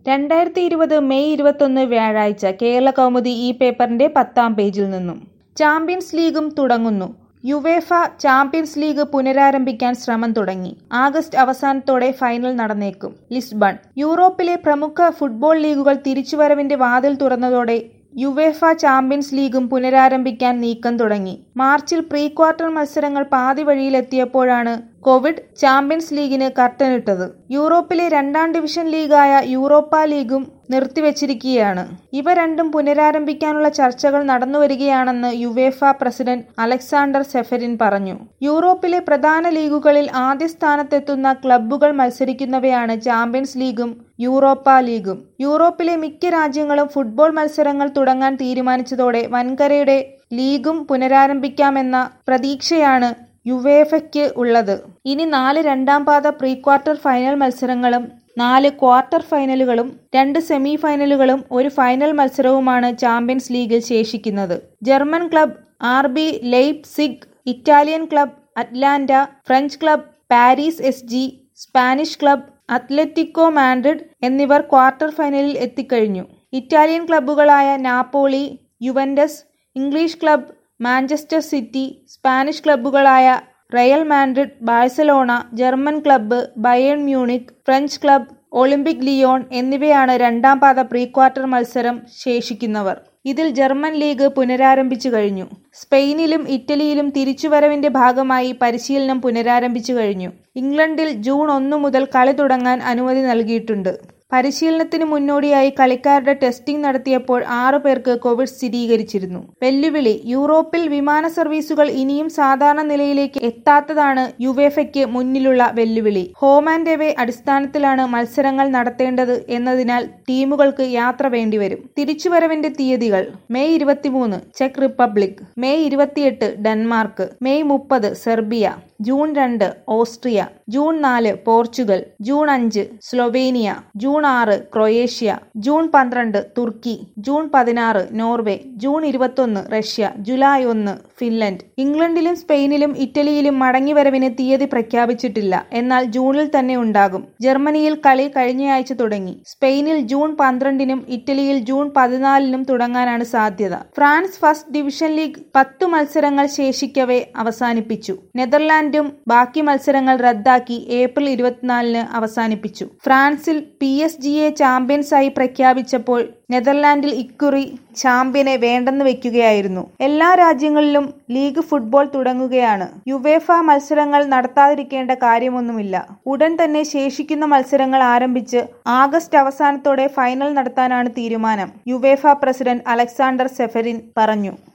രണ്ടായിരത്തി ഇരുപത് മെയ് ഇരുപത്തൊന്ന് വ്യാഴാഴ്ച കേരള കൗമുദി ഈ പേപ്പറിന്റെ പത്താം പേജിൽ നിന്നും ചാമ്പ്യൻസ് ലീഗും തുടങ്ങുന്നു യുവേഫ ചാമ്പ്യൻസ് ലീഗ് പുനരാരംഭിക്കാൻ ശ്രമം തുടങ്ങി ആഗസ്റ്റ് അവസാനത്തോടെ ഫൈനൽ നടന്നേക്കും ലിസ്ബൺ യൂറോപ്പിലെ പ്രമുഖ ഫുട്ബോൾ ലീഗുകൾ തിരിച്ചുവരവിന്റെ വാതിൽ തുറന്നതോടെ യുവേഫ ചാമ്പ്യൻസ് ലീഗും പുനരാരംഭിക്കാൻ നീക്കം തുടങ്ങി മാർച്ചിൽ പ്രീ ക്വാർട്ടർ മത്സരങ്ങൾ പാതി വഴിയിലെത്തിയപ്പോഴാണ് കോവിഡ് ചാമ്പ്യൻസ് ലീഗിന് കർട്ടനിട്ടത് യൂറോപ്പിലെ രണ്ടാം ഡിവിഷൻ ലീഗായ യൂറോപ്പ ലീഗും നിർത്തിവച്ചിരിക്കുകയാണ് ഇവ രണ്ടും പുനരാരംഭിക്കാനുള്ള ചർച്ചകൾ നടന്നുവരികയാണെന്ന് യുവേഫ പ്രസിഡന്റ് അലക്സാണ്ടർ സെഫരിൻ പറഞ്ഞു യൂറോപ്പിലെ പ്രധാന ലീഗുകളിൽ ആദ്യ സ്ഥാനത്തെത്തുന്ന ക്ലബ്ബുകൾ മത്സരിക്കുന്നവയാണ് ചാമ്പ്യൻസ് ലീഗും യൂറോപ്പ ലീഗും യൂറോപ്പിലെ മിക്ക രാജ്യങ്ങളും ഫുട്ബോൾ മത്സരങ്ങൾ തുടങ്ങാൻ തീരുമാനിച്ചതോടെ വൻകരയുടെ ലീഗും പുനരാരംഭിക്കാമെന്ന പ്രതീക്ഷയാണ് യുവേഫയ്ക്ക് ഉള്ളത് ഇനി നാല് രണ്ടാം പാദ പ്രീ ക്വാർട്ടർ ഫൈനൽ മത്സരങ്ങളും നാല് ക്വാർട്ടർ ഫൈനലുകളും രണ്ട് സെമി ഫൈനലുകളും ഒരു ഫൈനൽ മത്സരവുമാണ് ചാമ്പ്യൻസ് ലീഗിൽ ശേഷിക്കുന്നത് German club R B Leipzig Italian club Atalanta French club Paris S G Spanish club Atletico Madrid എന്നിവർ ക്വാർട്ടർ ഫൈനലിൽ എത്തിക്കഴിഞ്ഞു ഇറ്റാലിയൻ ക്ലബ്ബുകളായ Napoli Juventus English club Manchester City Spanish ക്ലബ്ബുകളായ Real Madrid Barcelona German club Bayern Munich French club Olympique Lyon എന്നിവയാണ് രണ്ടാം പാദ pre quarter മത്സരം ശേഷിക്കുന്നവർ ഇതിൽ ജർമ്മൻ ലീഗ് പുനരാരംഭിച്ചു കഴിഞ്ഞു സ്പെയിനിലും ഇറ്റലിയിലും തിരിച്ചുവരവിന്റെ ഭാഗമായി പരിശീലനം പുനരാരംഭിച്ചു കഴിഞ്ഞു ഇംഗ്ലണ്ടിൽ ജൂൺ ഒന്നു മുതൽ കളി തുടങ്ങാൻ അനുമതി നൽകിയിട്ടുണ്ട് പരിശീലനത്തിന് മുന്നോടിയായി കളിക്കാരുടെ ടെസ്റ്റിംഗ് നടത്തിയപ്പോൾ ആറു പേർക്ക് കോവിഡ് സ്ഥിരീകരിച്ചിരുന്നു വെല്ലുവിളി യൂറോപ്പിൽ വിമാന സർവീസുകൾ ഇനിയും സാധാരണ നിലയിലേക്ക് എത്താത്തതാണ് യുവേഫയ്ക്ക് മുന്നിലുള്ള വെല്ലുവിളി ഹോം ആൻഡ് എവേ അടിസ്ഥാനത്തിലാണ് മത്സരങ്ങൾ നടത്തേണ്ടത് എന്നതിനാൽ ടീമുകൾക്ക് യാത്ര വേണ്ടിവരും തിരിച്ചുവരവിന്റെ തീയതികൾ മെയ് ഇരുപത്തിമൂന്ന് ചെക്ക് റിപ്പബ്ലിക് മെയ് ഇരുപത്തിയെട്ട് ഡെൻമാർക്ക് മെയ് മുപ്പത് സെർബിയ ജൂൺ രണ്ട് ഓസ്ട്രിയ ജൂൺ നാല് പോർച്ചുഗൽ ജൂൺ അഞ്ച് സ്ലൊവേനിയ ജൂൺ ആറ് ക്രൊയേഷ്യ ജൂൺ പന്ത്രണ്ട് തുർക്കി ജൂൺ പതിനാറ് നോർവേ ജൂൺ ഇരുപത്തൊന്ന് റഷ്യ ജൂലൈ ഒന്ന് ഫിൻലൻഡ് ഇംഗ്ലണ്ടിലും സ്പെയിനിലും ഇറ്റലിയിലും മടങ്ങിവരവിന് തീയതി പ്രഖ്യാപിച്ചിട്ടില്ല എന്നാൽ ജൂണിൽ തന്നെ ഉണ്ടാകും ജർമ്മനിയിൽ കളി കഴിഞ്ഞയാഴ്ച തുടങ്ങി സ്പെയിനിൽ ജൂൺ പന്ത്രണ്ടിനും ഇറ്റലിയിൽ ജൂൺ പതിനാലിനും തുടങ്ങാനാണ് സാധ്യത ഫ്രാൻസ് ഫസ്റ്റ് ഡിവിഷൻ ലീഗ് പത്തു മത്സരങ്ങൾ ശേഷിക്കവേ അവസാനിപ്പിച്ചു നെതർലാൻഡ് ും ബാക്കി മത്സരങ്ങൾ റദ്ദാക്കി ഏപ്രിൽ ഇരുപത്തിനാലിന് അവസാനിപ്പിച്ചു ഫ്രാൻസിൽ പി എസ് ജിയെ ചാമ്പ്യൻസായി പ്രഖ്യാപിച്ചപ്പോൾ നെതർലാൻഡിൽ ഇക്കുറി ചാമ്പ്യനെ വേണ്ടെന്ന് വെക്കുകയായിരുന്നു എല്ലാ രാജ്യങ്ങളിലും ലീഗ് ഫുട്ബോൾ തുടങ്ങുകയാണ് യുവേഫ മത്സരങ്ങൾ നടത്താതിരിക്കേണ്ട കാര്യമൊന്നുമില്ല ഉടൻ തന്നെ ശേഷിക്കുന്ന മത്സരങ്ങൾ ആരംഭിച്ച് ആഗസ്റ്റ് അവസാനത്തോടെ ഫൈനൽ നടത്താനാണ് തീരുമാനം യുവേഫ പ്രസിഡന്റ് അലക്സാണ്ടർ സെഫരിൻ പറഞ്ഞു